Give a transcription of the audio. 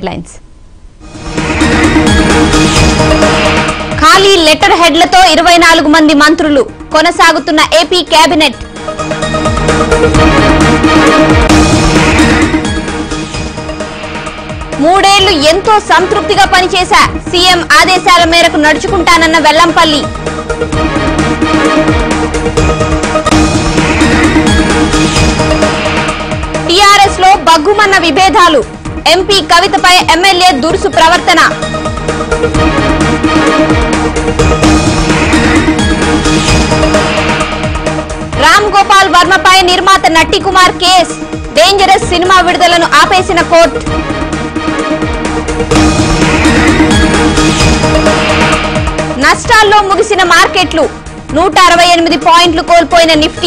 headlines ఖాళీ letter హెడ్లతో ఇరవై నాలుగు మంది మంత్రులు కొనసాగుతున్న ఏపీ కేబినెట్ మూడేళ్లు ఎంతో సంతృప్తిగా పనిచేశా సీఎం ఆదేశాల మేరకు నడుచుకుంటానన్న వెల్లంపల్లి టీఆర్ఎస్ లో బగ్గుమన్న విభేదాలు ఎంపీ కవితపై ఎమ్మెల్యే దురుసు ప్రవర్తన రామ్ గోపాల్ వర్మపై నిర్మాత Natti Kumar case dangerous cinema విడుదలను ఆపేసిన కోర్టు నష్టాల్లో ముగిసిన మార్కెట్లు నూట అరవై ఎనిమిది పాయింట్లు కోల్పోయిన నిఫ్టీ